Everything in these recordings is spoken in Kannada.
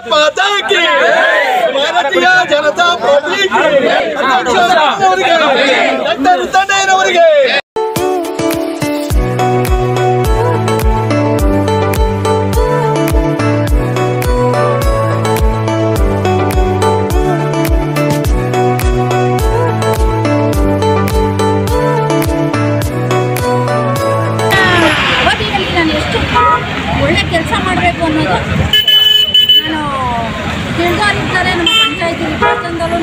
ಭಾರತ್ ಮಾತಾ ಕಿ ಭಾರತೀಯ ಜನತಾ ಪಾರ್ಟಿ ಅಧ್ಯಕ್ಷರವರಿಗೆ ಡಾಕ್ಟರ್ ಉತ್ತಣ್ಣಯ್ಯನವರಿಗೆ ಅವಧಿಯಲ್ಲಿ ನಾನು ಎಷ್ಟು ಒಳ್ಳೆ ಕೆಲಸ ಮಾಡಬೇಕು ಅನ್ನೋದು ನಾನು ತಿಳಿದವರಿದ್ದಾರೆ ನಮ್ಮ ಪಂಚಾಯತಿ ಪ್ರತಿಯೊಂದರಲ್ಲೂ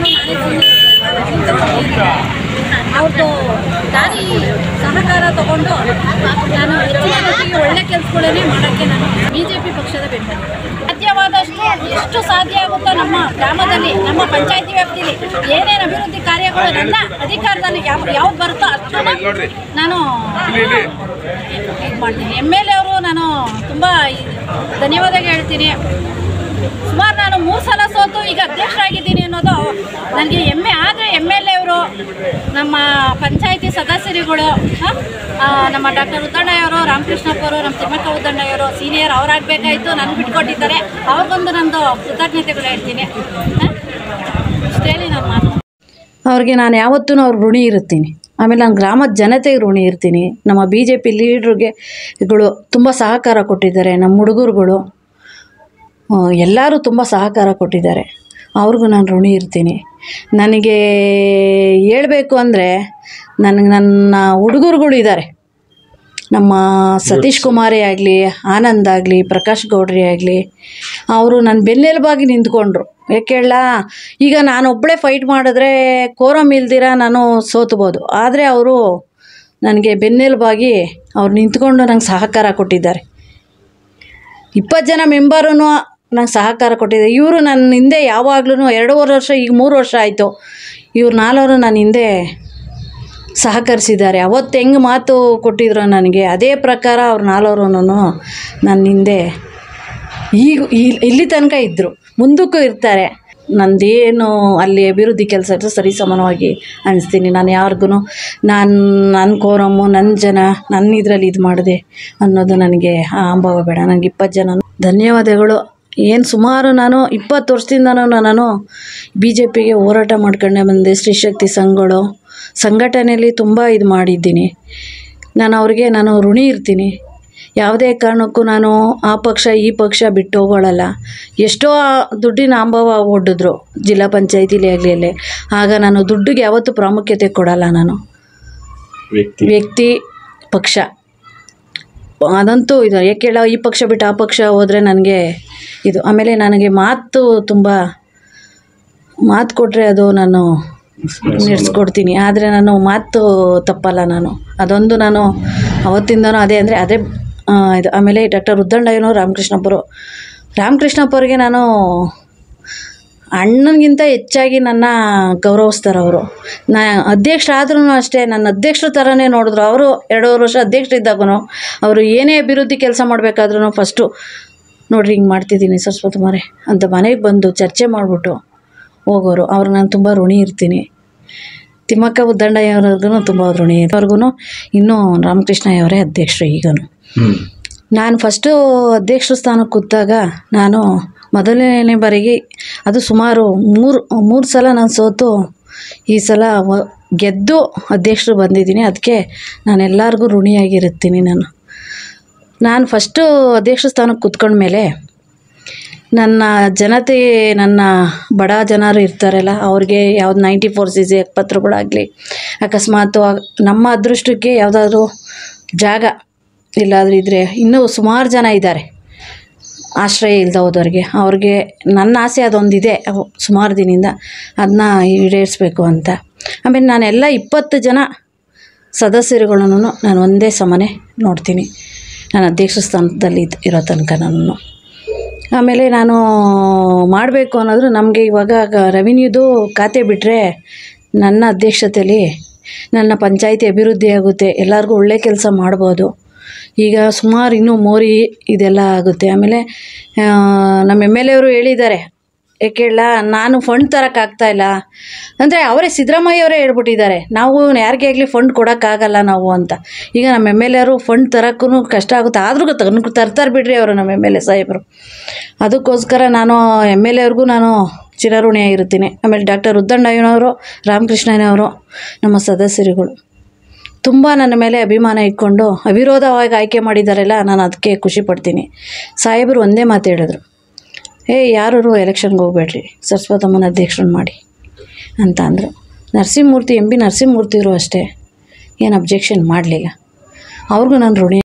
ನಾನೇ ಅವ್ರದ್ದು ದಾರಿ ಸಹಕಾರ ತಗೊಂಡು ನಾನು ಹೆಚ್ಚಿನ ಮಟ್ಟಿಗೆ ಒಳ್ಳೆ ಕೆಲಸಗಳನ್ನೇ ಮಾಡೋಕ್ಕೆ ನಾನು ಬಿ ಜೆ ಪಿ ಪಕ್ಷದ ಬೆಂಬಲ ಸಾಧ್ಯವಾದಷ್ಟು ಎಷ್ಟು ಸಾಧ್ಯ ಆಗುತ್ತೋ ನಮ್ಮ ಗ್ರಾಮದಲ್ಲಿ ನಮ್ಮ ಪಂಚಾಯತಿ ವ್ಯಾಪ್ತಿಯಲ್ಲಿ ಏನೇನು ಅಭಿವೃದ್ಧಿ ಕಾರ್ಯಗಳು ನನ್ನ ಅಧಿಕಾರದಲ್ಲಿ ಯಾವ ಯಾವ್ದು ಬರುತ್ತೋ ಅಷ್ಟನ್ನು ನಾನು ಇದು ಮಾಡ್ತೀನಿ ಎಮ್ ಎಲ್ ಎ ಅವರು ನಾನು ತುಂಬ ಧನ್ಯವಾದ ಹೇಳ್ತೀನಿ ಸುಮಾರು ನಾನು ಮೂರು ಸಲ ಸೋತು ಈಗ ಅಧ್ಯಕ್ಷರಾಗಿದ್ದೀನಿ ಅನ್ನೋದು ನನಗೆ ಹೆಮ್ಮೆ ಆದರೆ ಎಮ್ ಎಲ್ ಎ ಅವರು ನಮ್ಮ ಪಂಚಾಯತಿ ಸದಸ್ಯರುಗಳು ಆ, ಆ, ನಮ್ಮ ಡಾಕ್ಟರ್ ಉದ್ದಣ್ಣಯ್ಯವರು ರಾಮಕೃಷ್ಣಪ್ಪ ಅವರು ನಮ್ಮ ತಿಮ್ಮಕ್ಕ ಉದ್ದಣ್ಣಯ್ಯವರು ಸೀನಿಯರ್ ಅವರಾಗಬೇಕಾಯಿತು ನನಗೆ ಬಿಟ್ಕೊಟ್ಟಿದ್ದಾರೆ ಅವ್ರಿಗೊಂದು ನಂದು ಕೃತಜ್ಞತೆಗಳು ಹೇಳ್ತೀನಿ ಆ, ಇಷ್ಟು ಹೇಳಿ ನಾನು ಮಾತು ಅವ್ರಿಗೆ ನಾನು ಯಾವತ್ತೂ ಅವ್ರ ಋಣಿ ಇರ್ತೀನಿ ಆಮೇಲೆ ನಾನು ಗ್ರಾಮದ ಜನತೆಗೆ ಋಣಿ ಇರ್ತೀನಿ ನಮ್ಮ ಬಿ ಜೆ ಪಿ ಲೀಡ್ರಿಗೆ ಗಳು ತುಂಬ ಸಹಕಾರ ಕೊಟ್ಟಿದ್ದಾರೆ ನಮ್ಮ ಹುಡುಗರುಗಳು ಎಲ್ಲರೂ ತುಂಬ ಸಹಕಾರ ಕೊಟ್ಟಿದ್ದಾರೆ ಅವ್ರಿಗೂ ನಾನು ಋಣಿ ಇರ್ತೀನಿ ನನಗೆ ಹೇಳ್ಬೇಕು ಅಂದರೆ ನನಗೆ ನನ್ನ ಹುಡುಗರುಗಳು ಇದ್ದಾರೆ ನಮ್ಮ ಸತೀಶ್ ಕುಮಾರೇ ಆಗಲಿ ಆನಂದ್ ಆಗಲಿ ಪ್ರಕಾಶ್ ಗೌಡ್ರಿ ಆಗಲಿ ಅವರು ನನ್ನ ಬೆನ್ನೆಲುಬಾಗಿ ನಿಂತ್ಕೊಂಡ್ರು ಯಾಕೆ ಹೇಳ ಈಗ ನಾನು ಒಬ್ಬಳೇ ಫೈಟ್ ಮಾಡಿದ್ರೆ ಕೋರಮ್ ಇಲ್ದಿರ ನಾನು ಸೋತ್ಬೋದು ಆದರೆ ಅವರು ನನಗೆ ಬೆನ್ನೆಲುಬಾಗಿ ಅವ್ರು ನಿಂತ್ಕೊಂಡು ನಂಗೆ ಸಹಕಾರ ಕೊಟ್ಟಿದ್ದಾರೆ ಇಪ್ಪತ್ತು ಜನ ಮೆಂಬರೂ ನಂಗೆ ಸಹಕಾರ ಕೊಟ್ಟಿದ್ದಾರೆ ಇವರು ನನ್ನ ಹಿಂದೆ ಯಾವಾಗ್ಲೂ ಎರಡೂವರೆ ವರ್ಷ ಈಗ ಮೂರು ವರ್ಷ ಆಯಿತು ಇವ್ರು ನಾಲ್ವರು ನನ್ನ ಹಿಂದೆ ಸಹಕರಿಸಿದ್ದಾರೆ ಅವತ್ತು ಹೆಂಗೆ ಮಾತು ಕೊಟ್ಟಿದ್ರು ನನಗೆ ಅದೇ ಪ್ರಕಾರ ಅವ್ರು ನಾಲ್ವರು ನನ್ನ ಹಿಂದೆ ಈಗ ಇಲ್- ಇಲ್ಲಿ ತನಕ ಇದ್ದರು ಮುಂದಕ್ಕೂ ಇರ್ತಾರೆ ನಂದೇನು ಅಲ್ಲಿ ಅಭಿವೃದ್ಧಿ ಕೆಲಸ ಸರಿ ಸಮಾನವಾಗಿ ಅನಿಸ್ತೀನಿ ನಾನು ಯಾರಿಗೂ ನಾನು ನನ್ನ ಕೋರಮ್ಮು ನನ್ನ ಜನ ನನ್ನ ಇದರಲ್ಲಿ ಇದು ಮಾಡಿದೆ ಅನ್ನೋದು ನನಗೆ ಆ ಅನುಭವ ಬೇಡ ನನಗೆ ಇಪ್ಪತ್ತು ಜನ ಧನ್ಯವಾದಗಳು ಏನು ಸುಮಾರು ನಾನು ಇಪ್ಪತ್ತು ವರ್ಷದಿಂದನೂ ನಾನು ಬಿ ಜೆ ಪಿಗೆ ಹೋರಾಟ ಮಾಡ್ಕೊಂಡೇ ಬಂದೆ ಸ್ತ್ರೀಶಕ್ತಿ ಸಂಘಗಳು ಸಂಘಟನೆಯಲ್ಲಿ ತುಂಬ ಇದು ಮಾಡಿದ್ದೀನಿ ನಾನು ಅವ್ರಿಗೆ ನಾನು ಋಣಿ ಇರ್ತೀನಿ ಯಾವುದೇ ಕಾರಣಕ್ಕೂ ನಾನು ಆ ಪಕ್ಷ ಈ ಪಕ್ಷ ಬಿಟ್ಟು ಹೋಗೋಳಲ್ಲ ಎಷ್ಟೋ ದುಡ್ಡಿನ ಅನುಭವ ಒಡ್ಡಿದ್ರು ಜಿಲ್ಲಾ ಪಂಚಾಯತಿಲಿ ಆಗಲಿ ಅಲ್ಲೇ ಆಗ ನಾನು ದುಡ್ಡಿಗೆ ಯಾವತ್ತೂ ಪ್ರಾಮುಖ್ಯತೆ ಕೊಡಲ್ಲ ನಾನು ವ್ಯಕ್ತಿ ವ್ಯಕ್ತಿ ಪಕ್ಷ ಅದಂತೂ ಇದು ಯಾಕೆ ಹೇಳ ಈ ಪಕ್ಷ ಬಿಟ್ಟು ಆ ಪಕ್ಷ ಹೋದರೆ ನನಗೆ ಇದು ಆಮೇಲೆ ನನಗೆ ಮಾತು ತುಂಬ ಮಾತು ಕೊಟ್ಟರೆ ಅದು ನಾನು ನಡೆಸ್ಕೊಡ್ತೀನಿ ಆದರೆ ನಾನು ಮಾತು ತಪ್ಪಲ್ಲ ನಾನು ಅದೊಂದು ನಾನು ಅವತ್ತಿಂದನೂ ಅದೇ ಅಂದರೆ ಅದೇ ಆ, ಇದು ಆಮೇಲೆ ಡಾಕ್ಟರ್ ಉದ್ದಂಡಯ್ಯನೋ ರಾಮಕೃಷ್ಣಪ್ಪರು ರಾಮಕೃಷ್ಣಪ್ಪರಿಗೆ ನಾನು ಅಣ್ಣನಿಗಿಂತ ಹೆಚ್ಚಾಗಿ ನನ್ನ ಗೌರವಿಸ್ತಾರೆ ಅವರು ನಾ ಅಧ್ಯಕ್ಷರಾದ್ರೂ ಅಷ್ಟೇ ನನ್ನ ಅಧ್ಯಕ್ಷರ ಥರನೇ ನೋಡಿದ್ರು ಅವರು ಎರಡೂವರೆ ವರ್ಷ ಅಧ್ಯಕ್ಷರಿದ್ದಾಗೂ ಅವರು ಏನೇ ಅಭಿವೃದ್ಧಿ ಕೆಲಸ ಮಾಡಬೇಕಾದ್ರೂ ಫಸ್ಟು ನೋಡ್ರಿ ಹಿಂಗೆ ಮಾಡ್ತಿದ್ದೀನಿ ಸರಸ್ವತಿ ಮಾರೆ ಅಂತ ಮನೆಗೆ ಬಂದು ಚರ್ಚೆ ಮಾಡಿಬಿಟ್ಟು ಹೋಗೋರು ಅವ್ರು ನಾನು ತುಂಬ ಋಣಿ ಇರ್ತೀನಿ ತಿಮ್ಮಕ್ಕ ಉದ್ದಂಡಯ್ಯವ್ರಿಗೂ ತುಂಬ ಋಣಿ ಅವ್ರಿಗೂ ಇನ್ನೂ ರಾಮಕೃಷ್ಣಯ್ಯವರೇ ಅಧ್ಯಕ್ಷರು ಈಗನು ಹ್ಮ್ ನಾನು ಫಸ್ಟು ಅಧ್ಯಕ್ಷ ಸ್ಥಾನಕ್ಕೆ ಕೂತಾಗ ನಾನು ಮೊದಲನೇ ಬಾರಿಗೆ ಅದು ಸುಮಾರು ಮೂರು ಮೂರು ಸಲ ನಾನು ಸೋತು ಈ ಸಲ ವ- ಗೆದ್ದು ಅಧ್ಯಕ್ಷರು ಬಂದಿದ್ದೀನಿ ಅದಕ್ಕೆ ನಾನು ಎಲ್ಲರಿಗೂ ಋಣಿಯಾಗಿರುತ್ತೀನಿ ನಾನು ನಾನು ಫಸ್ಟು ಅಧ್ಯಕ್ಷ ಸ್ಥಾನಕ್ಕೆ ಕೂತ್ಕೊಂಡ್ಮೇಲೆ ನನ್ನ ಜನತೆ ನನ್ನ ಬಡ ಜನರು ಇರ್ತಾರಲ್ಲ ಅವ್ರಿಗೆ ಯಾವ್ದು ನೈಂಟಿ ಫೋರ್ ಸಿ ಸಿ ಎಪ್ಪತ್ತರುಗಳಾಗಲಿ ಅಕಸ್ಮಾತ್ ಆ- ನಮ್ಮ ಅದೃಷ್ಟಕ್ಕೆ ಯಾವುದಾದ್ರೂ ಜಾಗ ಇಲ್ಲಾದ್ರೂ ಇದ್ದರೆ ಇನ್ನೂ ಸುಮಾರು ಜನ ಇದ್ದಾರೆ ಆಶ್ರಯ ಇಲ್ದ ಹೋದವ್ರಿಗೆ ಅವ್ರಿಗೆ ನನ್ನ ಆಸೆ ಅದೊಂದಿದೆ ಅವು ಸುಮಾರು ದಿನದಿಂದ ಅದನ್ನ ಈಡೇರಿಸ್ಬೇಕು ಅಂತ ಆಮೇಲೆ ನಾನೆಲ್ಲ ಇಪ್ಪತ್ತು ಜನ ಸದಸ್ಯರುಗಳನ್ನು ನಾನು ಒಂದೇ ಸಮನೆ ನೋಡ್ತೀನಿ ನಾನು ಅಧ್ಯಕ್ಷ ಸ್ಥಾನದಲ್ಲಿ ಇದ್- ಇರೋ ತನಕ ನಾನು ಆಮೇಲೆ ನಾನು ಮಾಡಬೇಕು ಅನ್ನೋದು ನಮಗೆ ಇವಾಗ ರೆವಿನ್ಯೂದು ಖಾತೆ ಬಿಟ್ಟರೆ ನನ್ನ ಅಧ್ಯಕ್ಷತೆಯಲ್ಲಿ ನನ್ನ ಪಂಚಾಯಿತಿ ಅಭಿವೃದ್ಧಿ ಆಗುತ್ತೆ ಎಲ್ಲರಿಗೂ ಒಳ್ಳೆ ಕೆಲಸ ಮಾಡ್ಬೋದು ಈಗ ಸುಮಾರು ಇನ್ನೂ ಮೋರಿ ಇದೆಲ್ಲ ಆಗುತ್ತೆ ಆಮೇಲೆ ಆ, ನಮ್ಮ ಎಮ್ ಎಲ್ ಎವರು ಹೇಳಿದ್ದಾರೆ ಯಾಕೆ ಹೇಳ ನಾನು ಫಂಡ್ ತರೋಕ್ಕಾಗ್ತಾ ಇಲ್ಲ ಅಂದರೆ ಅವರೇ ಸಿದ್ದರಾಮಯ್ಯ ಅವರೇ ಹೇಳ್ಬಿಟ್ಟಿದ್ದಾರೆ ನಾವು ಯಾರಿಗೇ ಆಗಲಿ ಫಂಡ್ ಕೊಡೋಕ್ಕಾಗಲ್ಲ ನಾವು ಅಂತ ಈಗ ನಮ್ಮ ಎಮ್ ಎಲ್ ಎರು ಫಂಡ್ ತರೋಕ್ಕೂ ಕಷ್ಟ ಆಗುತ್ತೆ ಆದ್ರೂ ತಗೊಂಡು ತರ್ತಾರೆ ಬಿಡ್ರಿ ಅವರು ನಮ್ಮ ಎಮ್ ಎಲ್ ಎ ಸಾಹೇಬರು ಅದಕ್ಕೋಸ್ಕರ ನಾನು ಎಮ್ ಎಲ್ ಎವ್ರಿಗೂ ನಾನು ಚಿರಋಣಿಯಾಗಿರ್ತೀನಿ ಆಮೇಲೆ ಡಾಕ್ಟರ್ ಉದ್ದಂಡಯ್ಯನವರು ರಾಮಕೃಷ್ಣಯ್ಯನವರು ನಮ್ಮ ಸದಸ್ಯರುಗಳು ತುಂಬ ನನ್ನ ಮೇಲೆ ಅಭಿಮಾನ ಇಟ್ಕೊಂಡು ಅವಿರೋಧವಾಗಿ ಆಯ್ಕೆ ಮಾಡಿದ್ದಾರಲ್ಲ ನಾನು ಅದಕ್ಕೆ ಖುಷಿ ಪಡ್ತೀನಿ ಸಾಹೇಬರು ಒಂದೇ ಮಾತು ಹೇಳಿದ್ರು ಏ ಯಾರು ಎಲೆಕ್ಷನ್ಗೆ ಹೋಗ್ಬೇಡ್ರಿ ಸರಸ್ವತಮ್ಮನ ಅಧ್ಯಕ್ಷರನ್ನ ಮಾಡಿ ಅಂತ ಅಂದರು ನರಸಿಂಹಮೂರ್ತಿ ಎಂ ಬಿ ನರಸಿಂಹಮೂರ್ತಿಯವರು ಅಷ್ಟೇ ಏನು ಅಬ್ಜೆಕ್ಷನ್ ಮಾಡಲಿಲ್ಲ ಅವ್ರಿಗೂ ನಾನು ಋಣಿ